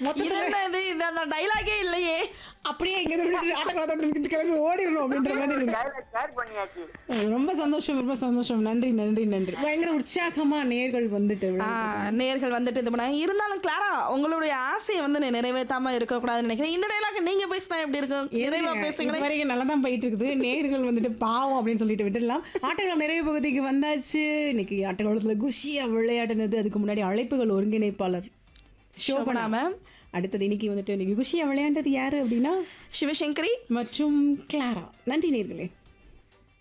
இது என்னது இது அந்த டைலாகே இல்லையே அப்படியே எங்க ஆட்டக்காலத்தோட கிளம்பி ஓடிடணும் அப்படின்ற மாதிரி இருக்கு. டைலாக் ஷேர் பண்ணியாச்சு அஹ் ரொம்ப சந்தோஷம் ரொம்ப சந்தோஷம் நன்றி நன்றி நன்றி பயங்கர உற்சாகமா நேர்கள் வந்துட்டு ஆ, நேர்கள் வந்துட்டு இது பண்ணாங்க இருந்தாலும் கிளாரா உங்களுடைய ஆசையை வந்து நீ நிறைவேற்றாம இருக்கக்கூடாதுன்னு நினைக்கிறேன் இந்த டைலாக் நீங்க பேசினா எப்படி இருக்கும் நிறைவா இது பேசுங்களேன் வரைக்கும் நல்லா தான் போயிட்டு இருக்குது நேர்கள் வந்துட்டு பாவம் அப்படின்னு சொல்லிட்டு விட்டுடலாம் ஆட்டக்குளம் நிறைவு பகுதிக்கு வந்தாச்சு இன்னைக்கு ஆட்டக்குளத்துல குஷியா விளையாடினது அதுக்கு முன்னாடி அழைப்புகள் ஒருங்கிணைப்பாளர் சோபனா மேம் அடுத்தது இன்னைக்கு வந்துட்டு இன்னைக்கு குஷியா விளையாண்டது யாரு அப்படின்னா சிவசங்கரி மற்றும் கிளாரா நன்றி நேர்களே